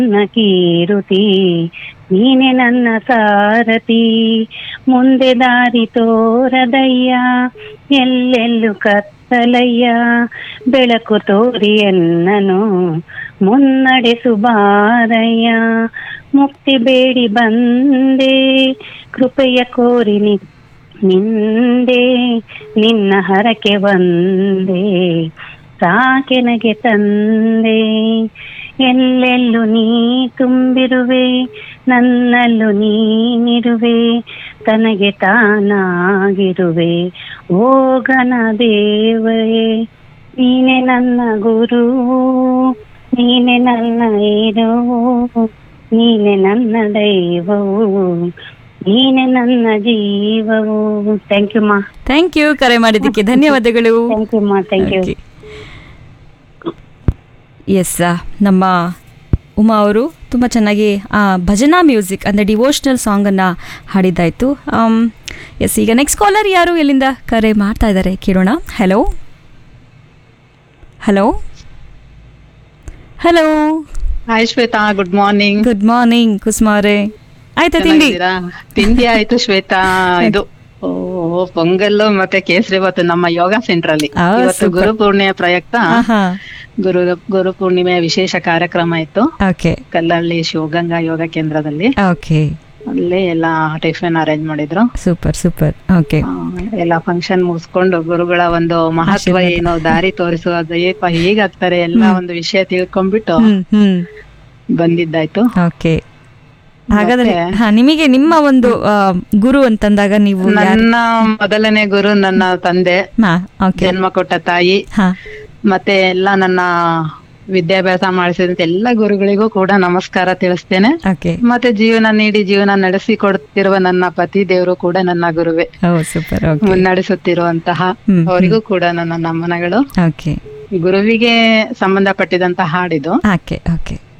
ನನ್ನ ಕೀರುತಿ ನೀನೆ ನನ್ನ ಸಾರಥಿ ಮುಂದೆ ದಾರಿ ತೋರದಯ್ಯ ಎಲ್ಲೆಲ್ಲೂ ಕತ್ತಲಯ್ಯ ಬೆಳಕು ತೋರಿ ಎನ್ನನು ಮುನ್ನಡೆಸು ಬಾರಯ್ಯ ಮುಕ್ತಿ ಬೇಡಿ ಬಂದೆ ಕೃಪೆಯ ಕೋರಿ ನಿ ನಿಂದೆ ನಿನ್ನ ಹರಕೆ ಬಂದೆ ಸಾಕೆನಗೆ ತಂದೆ ಎಲ್ಲೆಲ್ಲೂ ನೀ ತುಂಬಿರುವೆ ನನ್ನಲ್ಲೂ ನೀನಿರುವೆ ತನಗೆ ತಾನಾಗಿರುವೆ ಓಗನ ದೇವೇ ನೀನೆ ನನ್ನ ಗುರು ನೀನೆ ನನ್ನ ಇರುವು ನೀನೆ ನನ್ನ ದೈವವು ನೀನೆ ನನ್ನ ಜೀವವು ಥ್ಯಾಂಕ್ ಯು ಮಾ ಥ್ಯಾಂಕ್ ಯು ಕರೆ ಮಾಡಿದ್ದಕ್ಕೆ ಧನ್ಯವಾದಗಳು ಥ್ಯಾಂಕ್ ಯು ಮಾ ಥ್ಯಾಂಕ್ ಯು ಎಸ್ ನಮ್ಮ ಉಮಾ ಅವರು ತುಂಬ ಚೆನ್ನಾಗಿ ಆ, ಭಜನಾ ಮ್ಯೂಸಿಕ್ ಅಂದರೆ ಡಿವೋಷ್ನಲ್ ಸಾಂಗನ್ನು ಹಾಡಿದ್ದಾಯಿತು ಎಸ್ ಈಗ ನೆಕ್ಸ್ಟ್ ಕಾಲರ್ ಯಾರು ಎಲ್ಲಿಂದ ಕರೆ ಮಾಡ್ತಾ ಇದ್ದಾರೆ ಕೇಳೋಣ hello hello hello hi Shweta good morning good morning Kusuma ಅವರೇ ಆಯ್ತಾ ತಿಂಡಿ ತಿಂಡಿ ಆಯ್ತು ಶ್ವೇತಾ ಇದು ಓ ಪೊಂಗಲ್ಲು ಮತ್ತೆ ಕೇಸರಿ ಬಾತು ನಮ್ಮ ಯೋಗ ಸೆಂಟರ್ ಅಲ್ಲಿ ಆ, ಇವತ್ತು super. ಗುರು ಪೂರ್ಣಿಮೆ ಪ್ರಯುಕ್ತ ಆಹಾ ಗುರು ಗುರು ಪೂರ್ಣಿಮೆ ವಿಶೇಷ ಕಾರ್ಯಕ್ರಮ ಇತ್ತು ಓಕೆ ಕಲ್ಲಳ್ಳಿ ಶಿವಗಂಗಾ ಯೋಗ ಕೇಂದ್ರದಲ್ಲಿ ಓಕೆ ಅಲ್ಲಿ ಎಲ್ಲ ಟಿಫಿನ್ ಅರೇಂಜ್ ಮಾಡಿದ್ರು ಸೂಪರ್ ಸೂಪರ್ ಓಕೆ ಆ, ಎಲ್ಲ ಫಂಕ್ಷನ್ ಮುಗಿಸ್ಕೊಂಡು ಗುರುಗಳ ಒಂದು ಮಹತ್ವ ಆಶೀರ್ವಾದ. ಏನು ದಾರಿ ತೋರಿಸುವ ಏಪ ಹೇಗಾಗ್ತಾರೆ ಎಲ್ಲ ಒಂದು ವಿಷಯ ತಿಳ್ಕೊಂಡ್ಬಿಟ್ಟು ಹ್ಮ್ ಹ್ಮ್ ಬಂದಿದ್ದಾಯ್ತು ಓಕೆ ಹಾಗಾದ್ರೆ ಮತ್ತೆ- ಹಾ ನಿಮಗೆ ನಿಮ್ಮ ಒಂದು ಆ, ಗುರು ಅಂತಂದಾಗ ನೀವು ಯಾರು ನನ್ನ ಮೊದಲನೇ ಗುರು ನನ್ನ ತಂದೆ ಹಾ ಓಕೆ ಜನ್ಮ ಕೊಟ್ಟ ತಾಯಿ ಹಾ ಮತ್ತೆ ಎಲ್ಲ ನನ್ನ ವಿದ್ಯಾಭ್ಯಾಸ ಮಾಡಿಸಿದಂತ ಎಲ್ಲ ಗುರುಗಳಿಗೂ ಕೂಡ ನಮಸ್ಕಾರ ತಿಳಿಸ್ತೇನೆ ಓಕೆ ಮತ್ತೆ ಜೀವನ ನೀಡಿ ಜೀವನ ನಡೆಸಿ ಕೊಡುತ್ತಿರುವ ನನ್ನ ಪತಿ ದೇವರು ಕೂಡ ನನ್ನ ಗುರುವೆ ಓ ಸೂಪರ್ ಓಕೆ ಮುನ್ನಡೆಸುತ್ತಿರುವಂತಹ ಹ್ಮ್, ಅವರಿಗೂ ಕೂಡ ನನ್ನ ನಮನಗಳು ಓಕೆ ಗುರುವಿಗೆ ಸಂಬಂಧಪಟ್ಟಿದಂತ ಹಾಡಿದು ಓಕೆ ಓಕೆ